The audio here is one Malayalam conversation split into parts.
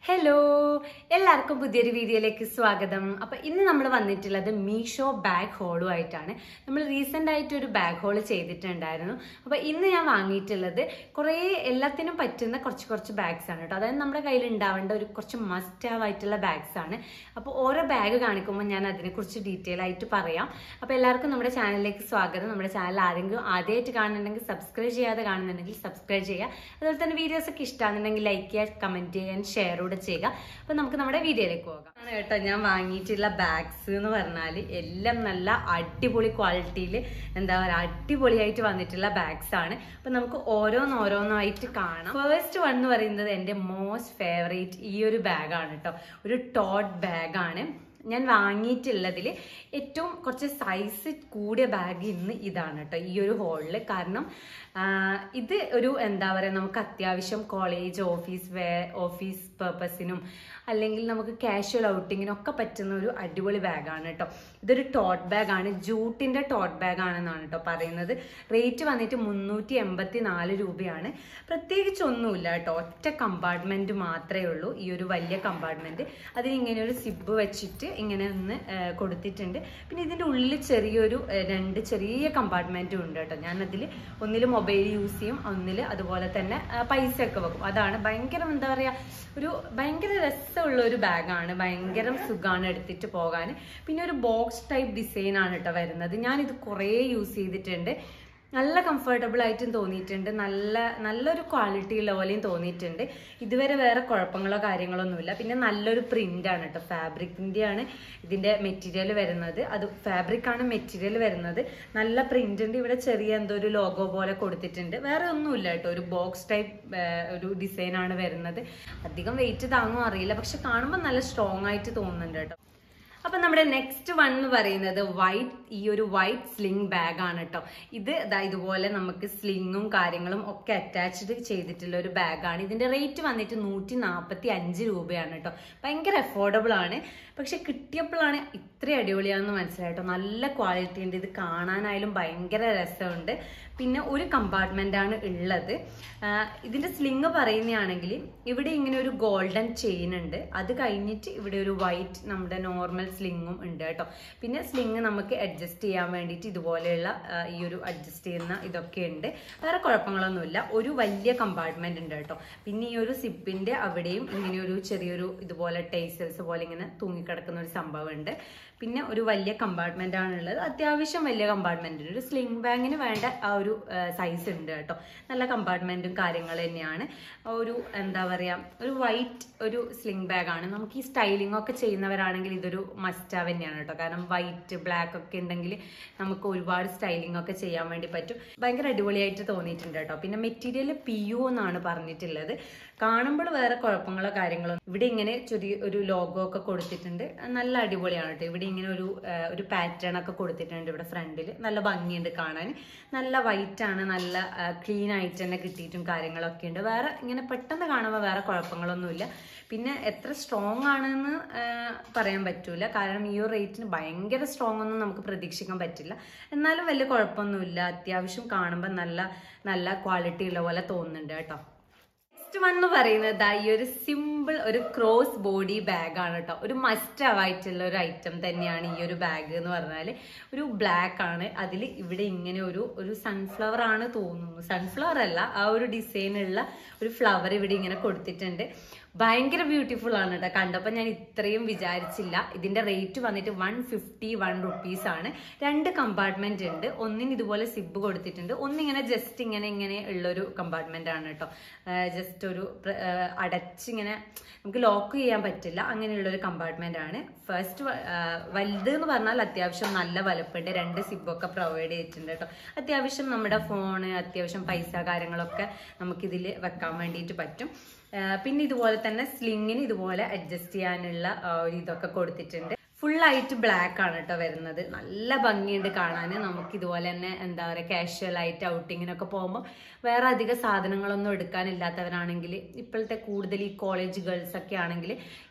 ഹലോ എല്ലാവർക്കും പുതിയൊരു വീഡിയോയിലേക്ക് സ്വാഗതം അപ്പൊ ഇന്ന് നമ്മൾ വന്നിട്ടുള്ളത് മീഷോ ബാഗ് ഹോളും ആയിട്ടാണ് നമ്മൾ റീസെന്റ് ആയിട്ട് ഒരു ബാഗ് ഹോൾ ചെയ്തിട്ടുണ്ടായിരുന്നു അപ്പൊ ഇന്ന് ഞാൻ വാങ്ങിയിട്ടുള്ളത് കുറേ എല്ലാത്തിനും പറ്റുന്ന കുറച്ച് കുറച്ച് ബാഗ്സ് ആണ് കേട്ടോ അതായത് നമ്മുടെ കയ്യിൽ ഉണ്ടാവേണ്ട ഒരു കുറച്ച് മസ്റ്റ് ഹാവ് ആയിട്ടുള്ള ബാഗ്സ് ആണ് അപ്പോൾ ഓരോ ബാഗ് കാണിക്കുമ്പോൾ ഞാൻ അതിനെക്കുറിച്ച് ഡീറ്റെയിൽ ആയിട്ട് പറയാം അപ്പോൾ എല്ലാവർക്കും നമ്മുടെ ചാനലിലേക്ക് സ്വാഗതം നമ്മുടെ ചാനൽ ആരെങ്കിലും ആദ്യമായിട്ട് കാണുന്നുണ്ടെങ്കിൽ സബ്സ്ക്രൈബ് ചെയ്യാതെ കാണുന്നുണ്ടെങ്കിൽ സബ്സ്ക്രൈബ് ചെയ്യുക അതുപോലെ തന്നെ വീഡിയോസ് ഒക്കെ ഇഷ്ടമാണെന്നുണ്ടെങ്കിൽ ലൈക്ക് ചെയ്യുക കമന്റ് ചെയ്യാൻ ഷെയർ കൂടെ ചെയ്യുക അപ്പൊ നമുക്ക് നമ്മുടെ വീഡിയോയിലേക്ക് പോകാം ആണ് കേട്ടോ ഞാൻ വാങ്ങിയിട്ടുള്ള ബാഗ്സ് എന്ന് പറഞ്ഞാൽ എല്ലാം നല്ല അടിപൊളി ക്വാളിറ്റിയിൽ എന്താ പറയുക അടിപൊളിയായിട്ട് വന്നിട്ടുള്ള ബാഗ്സ് ആണ് അപ്പൊ നമുക്ക് ഓരോന്നോരോന്നായിട്ട് കാണാം ഫസ്റ്റ് വൺ എന്ന് പറയുന്നത് എൻ്റെ മോസ്റ്റ് ഫേവറേറ്റ് ഈ ഒരു ബാഗാണ് കേട്ടോ ഒരു ടോട്ട് ബാഗാണ് ഞാൻ വാങ്ങിയിട്ടുള്ളതിൽ ഏറ്റവും കുറച്ച് സൈസ് കൂടിയ ബാഗ് ഇന്ന് ഇതാണ് കേട്ടോ ഈ ഒരു ഹോളിൽ കാരണം ആ, ഇത് ഒരു എന്താ പറയുക നമുക്ക് അത്യാവശ്യം കോളേജ് ഓഫീസ് വേ ഓഫീസ് പർപ്പസിനും അല്ലെങ്കിൽ നമുക്ക് കാഷ്വൽ ഔട്ടിങ്ങിനും ഒക്കെ പറ്റുന്ന ഒരു അടിപൊളി ബാഗാണ് കേട്ടോ ഇതൊരു ടോട്ട് ബാഗാണ് ജൂട്ടിന്റെ ടോട്ട് ബാഗ് ആണെന്നാണ് കേട്ടോ പറയുന്നത് റേറ്റ് വന്നിട്ട് മുന്നൂറ്റി എൺപത്തി നാല് രൂപയാണ് പ്രത്യേകിച്ച് ഒന്നുമില്ല കേട്ടോ ഒറ്റ കമ്പാർട്ട്മെന്റ് മാത്രമേ ഉള്ളൂ ഈ ഒരു വലിയ കമ്പാർട്ട്മെന്റ് അതിന് ഇങ്ങനെ ഒരു സിബ് വെച്ചിട്ട് ഇങ്ങനെ ഒന്ന് ആ, കൊടുത്തിട്ടുണ്ട് പിന്നെ ഇതിന്റെ ഉള്ളിൽ ചെറിയൊരു ആ, രണ്ട് ചെറിയ കമ്പാർട്ട്മെന്റും ഉണ്ട് കേട്ടോ ഞാൻ അതിൽ ഒന്നിൽ മൊബൈൽ യൂസ് ചെയ്യും ഒന്നിൽ അതുപോലെ തന്നെ ആ, പൈസ ഒക്കെ വെക്കും അതാണ് ഭയങ്കര എന്താ പറയാ ഒരു ഭയങ്കര രസമുള്ള ഒരു ബാഗാണ് ഭയങ്കര സുഖമാണ് എടുത്തിട്ട് പോകാൻ പിന്നെ ഒരു ബോക്സ് ടൈപ്പ് ഡിസൈൻ ആണ് കേട്ടോ വരുന്നത് ഞാനിത് കുറേ യൂസ് ചെയ്തിട്ടുണ്ട് നല്ല കംഫർട്ടബിൾ ആയിട്ടും തോന്നിയിട്ടുണ്ട് നല്ല നല്ലൊരു ക്വാളിറ്റി ഉള്ള പോലെയും തോന്നിയിട്ടുണ്ട് ഇതുവരെ വേറെ കുഴപ്പങ്ങളോ കാര്യങ്ങളോ ഒന്നുമില്ല പിന്നെ നല്ലൊരു പ്രിന്റ് ആണ് കേട്ടോ ഫാബ്രിക്കിന്റെ ആണ് ഇതിന്റെ മെറ്റീരിയൽ വരുന്നത് അത് ഫാബ്രിക് ആണ് മെറ്റീരിയൽ വരുന്നത് നല്ല പ്രിന്റ് ഉണ്ട് ഇവിടെ ചെറിയ എന്തോ ഒരു ലോഗോ പോലെ കൊടുത്തിട്ടുണ്ട് വേറെ ഒന്നുമില്ല കേട്ടോ ഒരു ബോക്സ് ടൈപ്പ് ഒരു ഡിസൈൻ ആണ് വരുന്നത് അധികം വെയിറ്റ് താങ്ങും അറിയില്ല പക്ഷെ കാണുമ്പോൾ നല്ല സ്ട്രോങ് ആയിട്ട് തോന്നുന്നുണ്ട് കേട്ടോ അപ്പൊ നമ്മുടെ നെക്സ്റ്റ് വൺ എന്ന് പറയുന്നത് വൈറ്റ് ഈ ഒരു വൈറ്റ് സ്ലിംഗ് ബാഗ് ആണ് കേട്ടോ ഇത് ദാ ഇതുപോലെ നമുക്ക് സ്ലിങ്ങും കാര്യങ്ങളും ഒക്കെ അറ്റാച്ച്ഡ് ചെയ്തിട്ടുള്ള ഒരു ബാഗാണ് ഇതിന്റെ റേറ്റ് വന്നിട്ട് നൂറ്റി നാൽപ്പത്തി അഞ്ച് രൂപയാണ് കേട്ടോ ഭയങ്കര അഫോർഡബിൾ ആണ് പക്ഷെ കിട്ടിയപ്പോഴാണ് ഇത്ര അടിപൊളിയാണെന്ന് മനസ്സിലായിട്ടോ നല്ല ക്വാളിറ്റി ഉണ്ട് ഇത് കാണാനായാലും ഭയങ്കര രസമുണ്ട് പിന്നെ ഒരു കമ്പാർട്ട്മെന്റ് ആണ് ഉള്ളത് ആ, ഇതിന്റെ സ്ലിങ് പറയുന്നതാണെങ്കിൽ ഇവിടെ ഇങ്ങനെ ഒരു ഗോൾഡൻ ചെയിൻ ഉണ്ട് അത് കഴിഞ്ഞിട്ട് ഇവിടെ ഒരു വൈറ്റ് നമ്മുടെ നോർമൽ സ്ലിങ്ങും ഉണ്ട് കേട്ടോ പിന്നെ സ്ലിങ് നമുക്ക് അഡ്ജസ്റ്റ് ചെയ്യാൻ വേണ്ടിയിട്ട് ഇതുപോലെയുള്ള ആ, ഈ ഒരു അഡ്ജസ്റ്റ് ചെയ്യുന്ന ഇതൊക്കെ ഉണ്ട് വേറെ കുഴപ്പങ്ങളൊന്നുമില്ല ഒരു വലിയ കമ്പാർട്ട്മെന്റ് ഉണ്ട് കേട്ടോ പിന്നെ ഈ ഒരു സിപ്പിന്റെ അവിടെയും ഇങ്ങനെ ഒരു ചെറിയൊരു ഇതുപോലെ ടേസൽസ് പോലെ ഇങ്ങനെ തൂങ്ങിക്കിടക്കുന്ന ഒരു സംഭവം ഉണ്ട് പിന്നെ ഒരു വലിയ കമ്പാർട്ട്മെന്റ് ആണുള്ളത് അത്യാവശ്യം വലിയ കമ്പാർട്ട്മെന്റ് ഒരു സ്ലിംഗ് ബാഗിന് വേണ്ട ആ ഒരു സൈസ് ഉണ്ട് കേട്ടോ നല്ല കമ്പാർട്ട്മെന്റും കാര്യങ്ങൾ തന്നെയാണ് ഒരു എന്താ പറയാ ഒരു വൈറ്റ് ഒരു സ്ലിംഗ് ബാഗ് ആണ് നമുക്ക് ഈ സ്റ്റൈലിംഗ് ഒക്കെ ചെയ്യുന്നവരാണെങ്കിൽ ഇതൊരു മസ്റ്റാവ് തന്നെയാണ് കേട്ടോ കാരണം വൈറ്റ് ബ്ലാക്ക് ഒക്കെ ഉണ്ടെങ്കിൽ നമുക്ക് ഒരുപാട് സ്റ്റൈലിംഗ് ഒക്കെ ചെയ്യാൻ വേണ്ടി പറ്റും ഭയങ്കര അടിപൊളിയായിട്ട് തോന്നിയിട്ടുണ്ട് കേട്ടോ പിന്നെ മെറ്റീരിയൽ പി യു എന്നാണ് പറഞ്ഞിട്ടുള്ളത് കാണുമ്പോൾ വേറെ കുഴപ്പങ്ങളോ കാര്യങ്ങളോ ഇവിടെ ഇങ്ങനെ ചെറിയ ഒരു ലോഗോ ഒക്കെ കൊടുത്തിട്ടുണ്ട് നല്ല അടിപൊളിയാണ് കേട്ടോ ഇവിടെ ഇങ്ങനെ ഒരു ആ, ഒരു പാറ്റേൺ ഒക്കെ കൊടുത്തിട്ടുണ്ട് ഇവിടെ ഫ്രണ്ടിൽ നല്ല ഭംഗിയുണ്ട് കാണാൻ നല്ല വൈറ്റ് ആണ് നല്ല ക്ലീൻ ആയിട്ട് തന്നെ കിട്ടിയിട്ടും കാര്യങ്ങളൊക്കെ ഉണ്ട് വേറെ ഇങ്ങനെ പെട്ടെന്ന് കാണുമ്പോൾ വേറെ കുഴപ്പങ്ങളൊന്നുമില്ല പിന്നെ എത്ര സ്ട്രോങ് ആണെന്ന് ആ, പറയാൻ പറ്റൂല കാരണം ഈ ഒരു റേറ്റിന് ഭയങ്കര സ്ട്രോങ് ഒന്നും നമുക്ക് പ്രതീക്ഷിക്കാൻ പറ്റില്ല എന്നാലും വലിയ കുഴപ്പമൊന്നുമില്ല അത്യാവശ്യം കാണുമ്പോൾ നല്ല നല്ല ക്വാളിറ്റി ഉള്ള പോലെ തോന്നുന്നുണ്ട് കേട്ടോ നെക്സ്റ്റ് വൺ എന്ന് പറയുന്നത് ദാ ഈ ഒരു സിമ്പിൾ ഒരു ക്രോസ് ബോഡി ബാഗ് ആണ് കേട്ടോ ഒരു മസ്റ്റ് ആയിട്ടുള്ള ഒരു ഐറ്റം തന്നെയാണ് ഈ ഒരു ബാഗ് എന്ന് പറഞ്ഞാൽ ഒരു ബ്ലാക്ക് ആണ് അതിൽ ഇവിടെ ഇങ്ങനെ ഒരു ഒരു സൺഫ്ലവർ ആണ് തോന്നുന്നു സൺഫ്ലവർ അല്ല ആ ഒരു ഡിസൈനുള്ള ഒരു ഫ്ലവർ ഇവിടെ ഇങ്ങനെ കൊടുത്തിട്ടുണ്ട് ഭയങ്കര ബ്യൂട്ടിഫുൾ ആണ് കേട്ടോ കണ്ടപ്പോൾ ഞാൻ ഇത്രയും വിചാരിച്ചില്ല ഇതിന്റെ റേറ്റ് വന്നിട്ട് വൺ ഫിഫ്റ്റി വൺ റുപ്പീസ് ആണ് രണ്ട് കമ്പാർട്ട്മെന്റ് ഉണ്ട് ഒന്നിന് ഇതുപോലെ സിബ് കൊടുത്തിട്ടുണ്ട് ഒന്നിങ്ങനെ ജസ്റ്റ് ഇങ്ങനെ ഇങ്ങനെ ഉള്ളൊരു കമ്പാർട്ട്മെന്റ് ആണ് കേട്ടോ ജസ്റ്റ് ഒരു പ്ര- ആ, അടച്ചിങ്ങനെ നമുക്ക് ലോക്ക് ചെയ്യാൻ പറ്റില്ല അങ്ങനെയുള്ള ഒരു കമ്പാർട്ട്മെന്റ് ആണ് ഫസ്റ്റ് വലുത് എന്ന് പറഞ്ഞാൽ അത്യാവശ്യം നല്ല വലുപ്പമുണ്ട് രണ്ട് സിബൊക്കെ പ്രൊവൈഡ് ചെയ്തിട്ടുണ്ട് കേട്ടോ അത്യാവശ്യം നമ്മുടെ ഫോണ് അത്യാവശ്യം പൈസ കാര്യങ്ങളൊക്കെ നമുക്കിതിൽ വെക്കാൻ വേണ്ടിയിട്ട് പറ്റും ആ, പിന്നെ ഇതുപോലെ തന്നെ സ്ലിങ്ങിന് ഇതുപോലെ അഡ്ജസ്റ്റ് ചെയ്യാനുള്ള ആ, ഒരു ഇതൊക്കെ കൊടുത്തിട്ടുണ്ട് ഫുൾ ആയിട്ട് ബ്ലാക്ക് ആണ് കേട്ടോ വരുന്നത് നല്ല ഭംഗിയുണ്ട് കാണാൻ നമുക്ക് ഇതുപോലെ തന്നെ എന്താ പറയുക കാഷ്വൽ ആയിട്ട് ഔട്ടിങ്ങിനൊക്കെ പോകുമ്പോൾ വേറെ അധിക സാധനങ്ങളൊന്നും എടുക്കാനില്ലാത്തവരാണെങ്കിൽ ഇപ്പോഴത്തെ കൂടുതൽ ഈ കോളേജ് ഗേൾസ് ഒക്കെ ആണെങ്കിൽ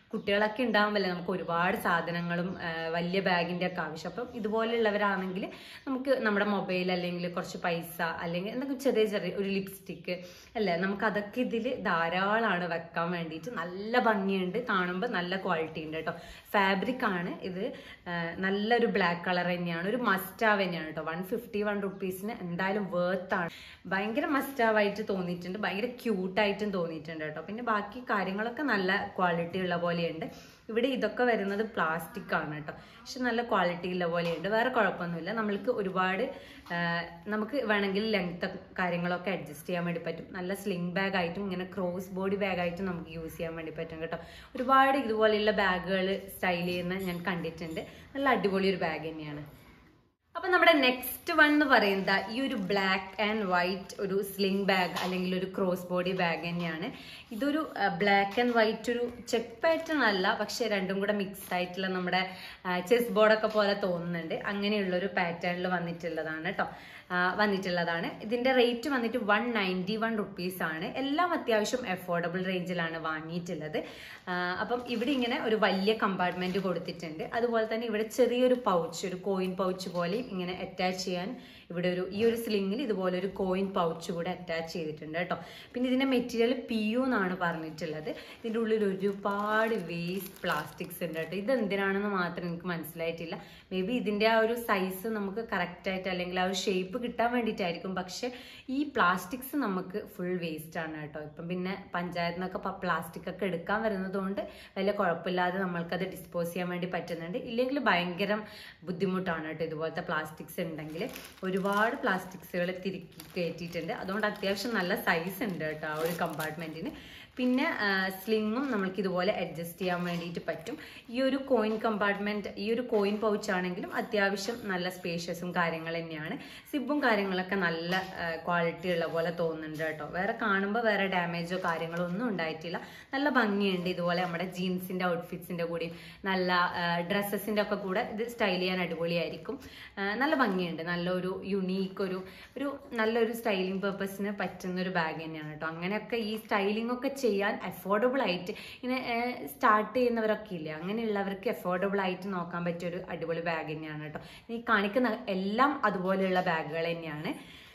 കുട്ടികളൊക്കെ ഉണ്ടാകുമല്ലേ നമുക്ക് ഒരുപാട് സാധനങ്ങളും ആ, വലിയ ബാഗിൻ്റെ ഒക്കെ ആവശ്യം അപ്പം ഇതുപോലെയുള്ളവരാണെങ്കിൽ നമുക്ക് നമ്മുടെ മൊബൈൽ അല്ലെങ്കിൽ കുറച്ച് പൈസ അല്ലെങ്കിൽ എന്തെങ്കിലും ചെറിയ ചെറിയ ഒരു ലിപ്സ്റ്റിക്ക് അല്ലേ നമുക്ക് അതൊക്കെ ഇതിൽ ധാരാളമാണ് വെക്കാൻ വേണ്ടിയിട്ട് നല്ല ഭംഗിയുണ്ട് കാണുമ്പോൾ നല്ല ക്വാളിറ്റി ഉണ്ട് കേട്ടോ ഫാബ്രിക് ആണ് ഇത് ആ, നല്ലൊരു ബ്ലാക്ക് കളർ തന്നെയാണ് ഒരു മസ്റ്റാവ് തന്നെയാണ് കേട്ടോ വൺ ഫിഫ്റ്റി വൺ റുപ്പീസിന് എന്തായാലും വേർത്ത് ആണ് ഭയങ്കര മസ്റ്റാവായിട്ട് തോന്നിയിട്ടുണ്ട് ഭയങ്കര ക്യൂട്ടായിട്ടും തോന്നിയിട്ടുണ്ട് കേട്ടോ പിന്നെ ബാക്കി കാര്യങ്ങളൊക്കെ നല്ല ക്വാളിറ്റി ഉള്ള പോലെയുണ്ട് ഇവിടെ ഇതൊക്കെ വരുന്നത് പ്ലാസ്റ്റിക് ആണ് കേട്ടോ പക്ഷെ നല്ല ക്വാളിറ്റി ഉള്ള പോലെയുണ്ട് വേറെ കുഴപ്പമൊന്നുമില്ല നമ്മൾക്ക് ഒരുപാട് ആ, നമുക്ക് വേണമെങ്കിൽ ലെങ്ത് കാര്യങ്ങളൊക്കെ അഡ്ജസ്റ്റ് ചെയ്യാൻ വേണ്ടി പറ്റും നല്ല സ്ലിംഗ് ബാഗ് ആയിട്ടും ഇങ്ങനെ ക്രോസ് ബോഡി ബാഗ് ആയിട്ടും നമുക്ക് യൂസ് ചെയ്യാൻ വേണ്ടി പറ്റും കേട്ടോ ഒരുപാട് ഇതുപോലെയുള്ള ബാഗുകൾ സ്റ്റൈൽ ചെയ്യുന്ന ഞാൻ കണ്ടിട്ടുണ്ട് നല്ല അടിപൊളി ഒരു ബാഗ് തന്നെയാണ് അപ്പൊ നമ്മുടെ നെക്സ്റ്റ് വൺ എന്ന് പറയുന്നത് ഈ ഒരു ബ്ലാക്ക് ആൻഡ് വൈറ്റ് ഒരു സ്ലിംഗ് ബാഗ് അല്ലെങ്കിൽ ഒരു ക്രോസ് ബോഡി ബാഗ് തന്നെയാണ് ഇതൊരു ബ്ലാക്ക് ആൻഡ് വൈറ്റ് ഒരു ചെക്ക് പാറ്റേൺ അല്ല പക്ഷെ രണ്ടും കൂടെ മിക്സ് ആയിട്ടുള്ള നമ്മുടെ ചെസ് ബോർഡൊക്കെ പോലെ തോന്നുന്നുണ്ട് അങ്ങനെയുള്ള ഒരു പാറ്റേണിൽ വന്നിട്ടുള്ളതാണ് കേട്ടോ ആ, വന്നിട്ടുള്ളതാണ് ഇതിന്റെ റേറ്റ് വന്നിട്ട് വൺ നയൻറ്റി വൺ റുപ്പീസ് ആണ് എല്ലാം അത്യാവശ്യം അഫോർഡബിൾ റേഞ്ചിലാണ് വാങ്ങിയിട്ടുള്ളത് ആ, അപ്പം ഇവിടെ ഇങ്ങനെ ഒരു വലിയ കമ്പാർട്ട്മെന്റ് കൊടുത്തിട്ടുണ്ട് അതുപോലെ തന്നെ ഇവിടെ ചെറിയൊരു പൗച്ച് ഒരു കോയിൻ പൗച്ച് പോലെ ഇങ്ങനെ അറ്റാച്ച് ചെയ്യാൻ ഇവിടെ ഒരു ഈ ഒരു സ്ലിങ്ങിൽ ഇതുപോലെ ഒരു കോയിൻ പൗച്ച് കൂടെ അറ്റാച്ച് ചെയ്തിട്ടുണ്ട് കേട്ടോ പിന്നെ ഇതിന്റെ മെറ്റീരിയൽ പി യു എന്നാണ് പറഞ്ഞിട്ടുള്ളത് ഇതിന്റെ ഉള്ളിൽ ഒരുപാട് വേസ്റ്റ് പ്ലാസ്റ്റിക്സ് ഉണ്ട് കേട്ടോ ഇത് എന്തിനാണെന്ന് മാത്രം എനിക്ക് മനസ്സിലായിട്ടില്ല മേ ബി ഇതിന്റെ ആ ഒരു സൈസ് നമുക്ക് കറക്റ്റ് ആയിട്ട് അല്ലെങ്കിൽ ആ ഒരു ഷേപ്പ് കിട്ടാൻ വേണ്ടിയിട്ടായിരിക്കും പക്ഷെ ഈ പ്ലാസ്റ്റിക്സ് നമുക്ക് ഫുൾ വേസ്റ്റ് ആണ് കേട്ടോ ഇപ്പം പിന്നെ പഞ്ചായത്തിൽ നിന്നൊക്കെ പ്ലാസ്റ്റിക് ഒക്കെ എടുക്കാൻ വരുന്നതുകൊണ്ട് വലിയ കുഴപ്പമില്ലാതെ നമ്മൾക്കത് ഡിസ്പോസ് ചെയ്യാൻ വേണ്ടി പറ്റുന്നുണ്ട് ഇല്ലെങ്കിൽ ഭയങ്കര ബുദ്ധിമുട്ടാണ് കേട്ടോ ഇതുപോലത്തെ പ്ലാസ്റ്റിക്സ് ഉണ്ടെങ്കിൽ ഒരുപാട് പ്ലാസ്റ്റിക്സുകൾ തിരുക്കി കയറ്റിയിട്ടുണ്ട് അതുകൊണ്ട് അത്യാവശ്യം നല്ല സൈസ് ഉണ്ട് കേട്ടോ ആ ഒരു കമ്പാർട്ട്മെന്റിന് പിന്നെ സ്ലിങ്ങും നമ്മൾക്ക് ഇതുപോലെ അഡ്ജസ്റ്റ് ചെയ്യാൻ വേണ്ടിയിട്ട് പറ്റും ഈ ഒരു കോയിൻ കമ്പാർട്ട്മെന്റ് ഈ ഒരു കോയിൻ പൗച്ച് ആണെങ്കിലും അത്യാവശ്യം നല്ല സ്പേഷ്യസും കാര്യങ്ങൾ തന്നെയാണ് സിബും കാര്യങ്ങളൊക്കെ നല്ല ക്വാളിറ്റി ഉള്ള പോലെ തോന്നുന്നുണ്ട് കേട്ടോ വേറെ കാണുമ്പോൾ വേറെ ഡാമേജോ കാര്യങ്ങളോ ഒന്നും ഉണ്ടായിട്ടില്ല നല്ല ഭംഗിയുണ്ട് ഇതുപോലെ നമ്മുടെ ജീൻസിന്റെ ഔട്ട്ഫിറ്റ്സിന്റെ കൂടി നല്ല ഡ്രസ്സസിന്റെ ഒക്കെ കൂടെ ഇത് സ്റ്റൈൽ ചെയ്യാൻ അടിപൊളിയായിരിക്കും ആ, നല്ല ഭംഗിയുണ്ട് നല്ലൊരു യുണീക്ക് ഒരു ഒരു നല്ലൊരു സ്റ്റൈലിംഗ് പർപ്പസിന് പറ്റുന്ന ഒരു ബാഗ് തന്നെയാണ് കേട്ടോ അങ്ങനെയൊക്കെ ഈ സ്റ്റൈലിംഗ് ഒക്കെ ചെയ്യാൻ അഫോർഡബിൾ ആയിട്ട് ഇങ്ങനെ സ്റ്റാർട്ട് ചെയ്യുന്നവരൊക്കെ ഇല്ലേ അങ്ങനെയുള്ളവർക്ക് അഫോർഡബിൾ ആയിട്ട് നോക്കാൻ പറ്റിയ ഒരു അടിപൊളി ബാഗ് തന്നെയാണ് കേട്ടോ ഈ കാണിക്കുന്ന എല്ലാം അതുപോലെയുള്ള ബാഗുകൾ തന്നെയാണ്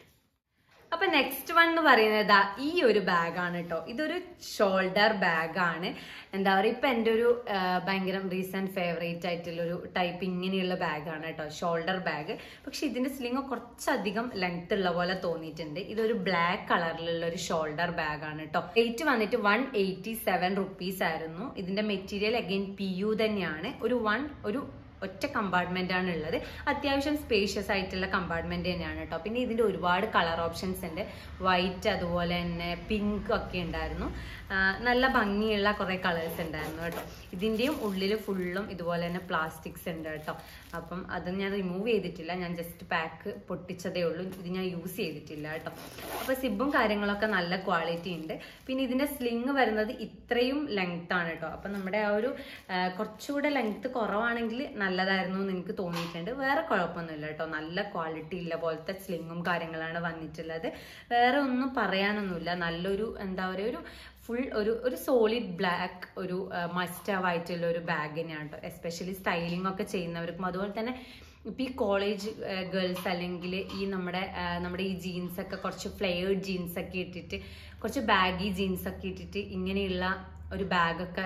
അപ്പൊ നെക്സ്റ്റ് വൺ എന്ന് പറയുന്നത് ദാ ഈ ഒരു ബാഗാണ് കേട്ടോ ഇതൊരു ഷോൾഡർ ബാഗാണ് എന്താ പറയുക ഇപ്പൊ എൻ്റെ ഒരു ആ, ഭയങ്കര റീസെന്റ് ഫേവറേറ്റ് ആയിട്ടുള്ള ഒരു ടൈപ്പ് ഇങ്ങനെയുള്ള ബാഗാണ് കേട്ടോ ഷോൾഡർ ബാഗ് പക്ഷെ ഇതിന്റെ സ്ലിങ് കുറച്ചധികം ലെങ്ത് ഉള്ള പോലെ തോന്നിയിട്ടുണ്ട് ഇതൊരു ബ്ലാക്ക് കളറിലുള്ള ഒരു ഷോൾഡർ ബാഗാണ് കേട്ടോ റേറ്റ് വന്നിട്ട് വൺ എയ്റ്റി സെവൻ റുപ്പീസ് ആയിരുന്നു ഇതിന്റെ മെറ്റീരിയൽ അഗൈൻ പി യു തന്നെയാണ് ഒരു വൺ ഒരു ഒറ്റ കമ്പാർട്ട്മെന്റ് ആണ് ഉള്ളത് അത്യാവശ്യം സ്പേഷ്യസ് ആയിട്ടുള്ള കമ്പാർട്ട്മെന്റ് തന്നെയാണ് കേട്ടോ പിന്നെ ഇതിന്റെ ഒരുപാട് കളർ ഓപ്ഷൻസ് ഉണ്ട് വൈറ്റ് അതുപോലെ തന്നെ പിങ്ക് ഒക്കെ ഉണ്ടായിരുന്നു ആ, നല്ല ഭംഗിയുള്ള കുറെ കളേഴ്സ് ഉണ്ടായിരുന്നു കേട്ടോ ഇതിന്റെയും ഉള്ളിൽ ഫുള്ളും ഇതുപോലെ തന്നെ പ്ലാസ്റ്റിക്സ് ഉണ്ട് കേട്ടോ അപ്പം അത് ഞാൻ റിമൂവ് ചെയ്തിട്ടില്ല ഞാൻ ജസ്റ്റ് പാക്ക് പൊട്ടിച്ചതേ ഉള്ളൂ ഇത് ഞാൻ യൂസ് ചെയ്തിട്ടില്ല കേട്ടോ അപ്പൊ സിബും കാര്യങ്ങളൊക്കെ നല്ല ക്വാളിറ്റി ഉണ്ട് പിന്നെ ഇതിന്റെ സ്ലിങ് വരുന്നത് ഇത്രയും ലെങ്ത് ആണ് കേട്ടോ അപ്പൊ നമ്മുടെ ആ ഒരു ആ, കുറച്ചുകൂടെ ലെങ്ത് കുറവാണെങ്കിൽ നല്ലതായിരുന്നു എന്ന് എനിക്ക് തോന്നിയിട്ടുണ്ട് വേറെ കുഴപ്പമൊന്നുമില്ല കേട്ടോ നല്ല ക്വാളിറ്റി ഉള്ള പോലത്തെ സ്ലിങ്ങും കാര്യങ്ങളാണ് വന്നിട്ടുള്ളത് വേറെ ഒന്നും പറയാനൊന്നുമില്ല നല്ലൊരു എന്താ പറയുക ഒരു ഫുൾ ഒരു ഒരു സോളിഡ് ബ്ലാക്ക് ഒരു മസ്റ്റ് ആയിട്ടുള്ള ഒരു ബാഗ് തന്നെയാണ് കേട്ടോ എസ്പെഷ്യലി സ്റ്റൈലിംഗ് ഒക്കെ ചെയ്യുന്നവർക്കും അതുപോലെ തന്നെ ഇപ്പം ഈ കോളേജ് ഗേൾസ് അല്ലെങ്കിൽ ഈ നമ്മുടെ ആ, നമ്മുടെ ഈ ജീൻസ് ഒക്കെ കുറച്ച് ഫ്ലെയേർഡ് ജീൻസ് ഒക്കെ ഇട്ടിട്ട് കുറച്ച് ബാഗി ജീൻസ് ഒക്കെ ഇട്ടിട്ട് ഇങ്ങനെയുള്ള ഒരു ബാഗൊക്കെ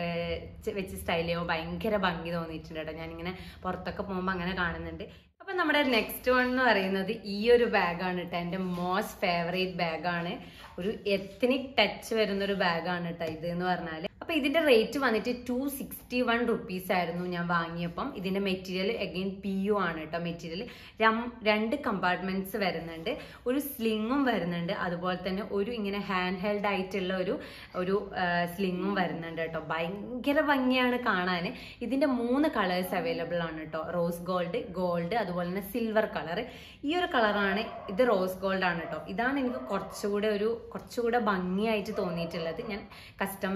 വെച്ച് സ്റ്റൈൽ ചെയ്യുമ്പോൾ ഭയങ്കര ഭംഗി തോന്നിയിട്ടുണ്ട് കേട്ടോ ഞാനിങ്ങനെ പുറത്തൊക്കെ പോകുമ്പോൾ അങ്ങനെ കാണുന്നുണ്ട് അപ്പൊ നമ്മുടെ നെക്സ്റ്റ് വൺ എന്ന് പറയുന്നത് ഈ ഒരു ബാഗാണ് കേട്ടോ എൻ്റെ മോസ്റ്റ് ഫേവറേറ്റ് ബാഗാണ് ഒരു എത്നിക് ടച്ച് വരുന്ന ഒരു ബാഗാണ് കേട്ടോ ഇത് എന്ന് പറഞ്ഞാൽ അപ്പൊ ഇതിന്റെ റേറ്റ് വന്നിട്ട് ടു സിക്സ്റ്റി വൺ റുപ്പീസ് ആയിരുന്നു ഞാൻ വാങ്ങിയപ്പം ഇതിന്റെ മെറ്റീരിയൽ അഗെയിൻ പി യു ആണ് കേട്ടോ മെറ്റീരിയൽ രണ്ട് കമ്പാർട്ട്മെന്റ്സ് വരുന്നുണ്ട് ഒരു സ്ലിങ്ങും വരുന്നുണ്ട് അതുപോലെ തന്നെ ഒരു ഇങ്ങനെ ഹാൻഡ് ഹെൽഡ് ആയിട്ടുള്ള ഒരു ഒരു സ്ലിങ്ങും വരുന്നുണ്ട് കേട്ടോ ഭയങ്കര ഭംഗിയാണ് കാണാൻ ഇതിന്റെ മൂന്ന് കളേഴ്സ് അവൈലബിൾ ആണ് കേട്ടോ റോസ് ഗോൾഡ് ഗോൾഡ് അതുപോലെ തന്നെ സിൽവർ കളർ ഈ ഒരു കളറാണ് ഇത് റോസ് ഗോൾഡ് ആണ് കേട്ടോ ഇതാണ് എനിക്ക് കുറച്ചുകൂടെ ഒരു കുറച്ചുകൂടെ ഭംഗിയായിട്ട് തോന്നിയിട്ടുള്ളത് ഞാൻ കസ്റ്റമർ ഇമേജ്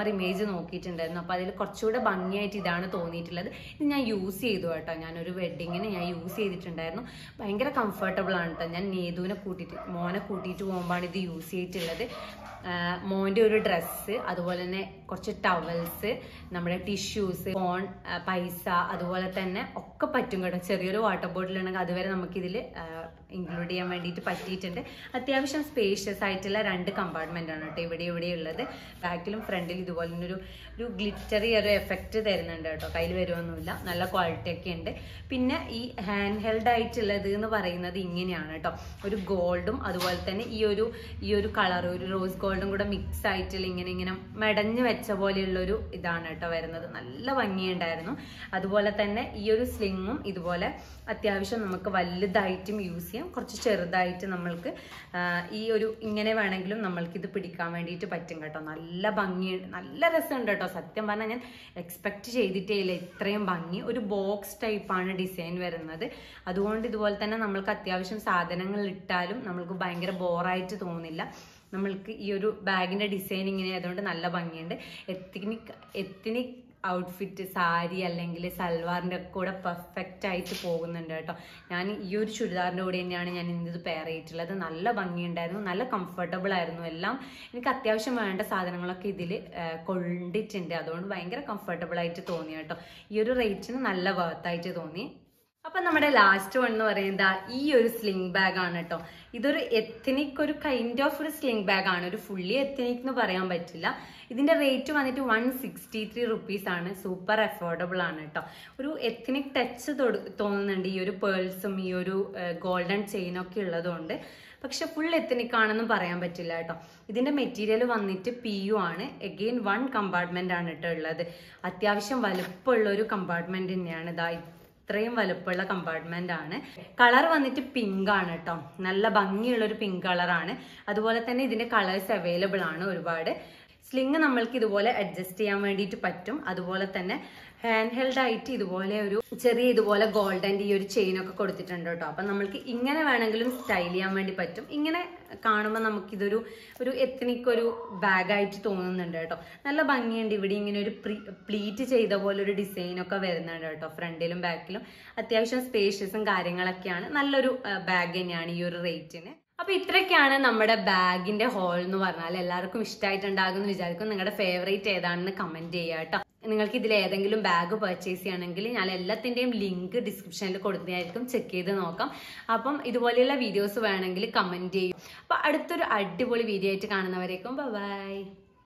നോക്കിയിട്ടുണ്ടായിരുന്നു അപ്പോൾ അതിൽ കുറച്ചുകൂടെ ഭംഗിയായിട്ട് ഇതാണ് തോന്നിയിട്ടുള്ളത് ഇത് ഞാൻ യൂസ് ചെയ്തു കേട്ടോ ഞാനൊരു വെഡിങ്ങിന് ഞാൻ യൂസ് ചെയ്തിട്ടുണ്ടായിരുന്നു ഭയങ്കര കംഫർട്ടബിൾ ആണ് കേട്ടോ ഞാൻ നേതുവിനെ കൂട്ടിയിട്ട് മോനെ കൂട്ടിയിട്ട് പോകുമ്പോഴാണ് ഇത് യൂസ് ചെയ്തിട്ടുള്ളത് ആഹ് മോൻ്റെ ഒരു ഡ്രസ്സ് അതുപോലെ തന്നെ കുറച്ച് ടവൽസ് നമ്മുടെ ടിഷ്യൂസ് ഫോൺ ആഹ് പൈസ അതുപോലെ തന്നെ ഒക്കെ പറ്റും കേട്ടോ ചെറിയൊരു വാട്ടർ ബോട്ടിൽ ഉണ്ടെങ്കിൽ അതുവരെ നമുക്കിതിൽ ഇൻക്ലൂഡ് ചെയ്യാൻ വേണ്ടിയിട്ട് പറ്റിയിട്ടുണ്ട് അത്യാവശ്യം സ്പേഷ്യസ് ആയിട്ടുള്ള രണ്ട് കമ്പാർട്ട്മെന്റ് ആണ് കേട്ടോ ഇവിടെ ഇവിടെ ഉള്ളത് ബാക്കിലും ഫ്രണ്ടിലും ഇതുപോലെ തന്നെ ഒരു ഒരു ഗ്ലിറ്ററി ഒരു എഫക്റ്റ് തരുന്നുണ്ട് കേട്ടോ കയ്യിൽ വരുമൊന്നുമില്ല നല്ല ക്വാളിറ്റി ഒക്കെ ഉണ്ട് പിന്നെ ഈ ഹാൻഡ് ഹെൽഡ് ആയിട്ടുള്ളത് എന്ന് പറയുന്നത് ഇങ്ങനെയാണ് കേട്ടോ ഒരു ഗോൾഡും അതുപോലെ തന്നെ ഈ ഒരു ഈ ഒരു കളർ ഒരു റോസ് ഗോൾഡും കൂടെ മിക്സ് ആയിട്ടുള്ള ഇങ്ങനെ ഇങ്ങനെ മെടഞ്ഞു വെച്ച പോലെയുള്ള ഒരു ഇതാണ് കേട്ടോ വരുന്നത് നല്ല ഭംഗിയുണ്ടായിരുന്നു അതുപോലെ തന്നെ ഈ ഒരു സ്ലിങ്ങും ഇതുപോലെ അത്യാവശ്യം നമുക്ക് വലുതായിട്ടും യൂസ് ചെയ്യാം കുറച്ച് ചെറുതായിട്ട് നമ്മൾക്ക് ആ, ഈ ഒരു ഇങ്ങനെ വേണമെങ്കിലും നമ്മൾക്ക് ഇത് പിടിക്കാൻ വേണ്ടിയിട്ട് പറ്റും കേട്ടോ നല്ല ഭംഗിയുണ്ട് നല്ല രസമുണ്ട് കേട്ടോ സത്യം പറഞ്ഞാൽ ഞാൻ എക്സ്പെക്ട് ചെയ്തിട്ടേ ഇല്ല ഇത്രയും ഭംഗി ഒരു ബോക്സ് ടൈപ്പാണ് ഡിസൈൻ വരുന്നത് അതുകൊണ്ട് ഇതുപോലെ തന്നെ നമ്മൾക്ക് അത്യാവശ്യം സാധനങ്ങൾ ഇട്ടാലും നമ്മൾക്ക് ഭയങ്കര ബോറായിട്ട് തോന്നില്ല നമ്മൾക്ക് ഈ ഒരു ബാഗിന്റെ ഡിസൈൻ ഇങ്ങനെ ആയതുകൊണ്ട് നല്ല ഭംഗിയുണ്ട് എത്തിനിക് എത്തിനിക് ഔട്ട്ഫിറ്റ് സാരി അല്ലെങ്കിൽ സൽവാറിൻ്റെ ഒക്കെ കൂടെ പെർഫെക്റ്റ് ആയിട്ട് പോകുന്നുണ്ട് കേട്ടോ ഞാൻ ഈ ഒരു ചുരിദാറിൻ്റെ കൂടെ തന്നെയാണ് ഞാൻ ഇന്നത് പെയർ ചെയ്തിട്ടുള്ളത് നല്ല ഭംഗിയുണ്ടായിരുന്നു നല്ല കംഫർട്ടബിൾ ആയിരുന്നു എല്ലാം എനിക്ക് അത്യാവശ്യം വേണ്ട സാധനങ്ങളൊക്കെ ഇതിൽ കൊണ്ടിട്ടുണ്ട് അതുകൊണ്ട് ഭയങ്കര കംഫർട്ടബിൾ ആയിട്ട് തോന്നി കേട്ടോ ഈ ഒരു റേറ്റിന് നല്ല വർത്തായിട്ട് തോന്നി അപ്പൊ നമ്മുടെ ലാസ്റ്റ് വൺ എന്ന് പറയുന്നത് ഈ ഒരു സ്ലിംഗ് ബാഗ് ആണ് കേട്ടോ ഇതൊരു എത്തനിക് ഒരു കൈൻഡ് ഓഫ് ഒരു സ്ലിംഗ് ബാഗ് ആണ് ഒരു ഫുള്ളി എത്തനിക് എന്ന് പറയാൻ പറ്റില്ല ഇതിന്റെ റേറ്റ് വന്നിട്ട് വൺ സിക്സ്റ്റി ത്രീ റുപ്പീസ് ആണ് സൂപ്പർ അഫോർഡബിൾ ആണ് കേട്ടോ ഒരു എത്തനിക് ടച്ച് തോന്നുന്നുണ്ട് ഈ ഒരു പേൾസും ഈ ഒരു ഗോൾഡൻ ചെയിനൊക്കെ ഉള്ളതുകൊണ്ട് പക്ഷെ ഫുൾ എത്തനിക് ആണെന്നും പറയാൻ പറ്റില്ല കേട്ടോ ഇതിന്റെ മെറ്റീരിയൽ വന്നിട്ട് പി യു ആണ് എഗെയിൻ വൺ കമ്പാർട്ട്മെന്റ് ആണ് കേട്ടോ ഉള്ളത് അത്യാവശ്യം വലുപ്പമുള്ള ഒരു കമ്പാർട്ട്മെന്റ് തന്നെയാണ് ഇതാ ഇത്രയും വലുപ്പമുള്ള കമ്പാർട്ട്മെന്റ് ആണ് കളർ വന്നിട്ട് പിങ്ക് ആണ് കേട്ടോ നല്ല ഭംഗിയുള്ള ഒരു പിങ്ക് കളറാണ് അതുപോലെ തന്നെ ഇതിന്റെ കളേഴ്സ് അവൈലബിൾ ആണ് ഒരുപാട് സ്ലിങ് നമ്മൾക്ക് ഇതുപോലെ അഡ്ജസ്റ്റ് ചെയ്യാൻ വേണ്ടിയിട്ട് പറ്റും അതുപോലെ തന്നെ ഹാൻഡ് ഹെൽഡ് ആയിട്ട് ഇതുപോലെ ഒരു ചെറിയ ഇതുപോലെ ഗോൾഡൻ്റെ ഈ ഒരു ചെയിൻ ഒക്കെ കൊടുത്തിട്ടുണ്ട് കേട്ടോ അപ്പം നമ്മൾക്ക് ഇങ്ങനെ വേണമെങ്കിലും സ്റ്റൈൽ ചെയ്യാൻ വേണ്ടി പറ്റും ഇങ്ങനെ കാണുമ്പോൾ നമുക്കിതൊരു ഒരു എത്തനിക് ഒരു ബാഗായിട്ട് തോന്നുന്നുണ്ട് കേട്ടോ നല്ല ഭംഗിയുണ്ട് ഇവിടെ ഇങ്ങനെ ഒരു പ്ലീറ്റ് ചെയ്ത പോലെ ഒരു ഡിസൈൻ ഒക്കെ വരുന്നുണ്ട് കേട്ടോ ഫ്രണ്ടിലും ബാക്കിലും അത്യാവശ്യം സ്പേഷ്യസും കാര്യങ്ങളൊക്കെയാണ് നല്ലൊരു ബാഗ് തന്നെയാണ് ഈ ഒരു റേറ്റിന് അപ്പൊ ഇത്രയൊക്കെയാണ് നമ്മുടെ ബാഗിന്റെ ഹോൾ എന്ന് പറഞ്ഞാൽ എല്ലാവർക്കും ഇഷ്ടമായിട്ടുണ്ടാകും എന്ന് വിചാരിക്കും നിങ്ങളുടെ ഫേവറേറ്റ് ഏതാണെന്ന് കമന്റ് ചെയ്യുക കേട്ടോ നിങ്ങൾക്ക് ഇതിൽ ഏതെങ്കിലും ബാഗ് പർച്ചേസ് ചെയ്യണമെങ്കിൽ ഞാൻ എല്ലാത്തിന്റെയും ലിങ്ക് ഡിസ്ക്രിപ്ഷനിൽ കൊടുക്കുന്നതായിരിക്കും ചെക്ക് ചെയ്ത് നോക്കാം അപ്പം ഇതുപോലെയുള്ള വീഡിയോസ് വേണമെങ്കിൽ കമന്റ് ചെയ്യും അപ്പൊ അടുത്തൊരു അടിപൊളി വീഡിയോ ആയിട്ട് കാണുന്നവരേക്കും ബൈ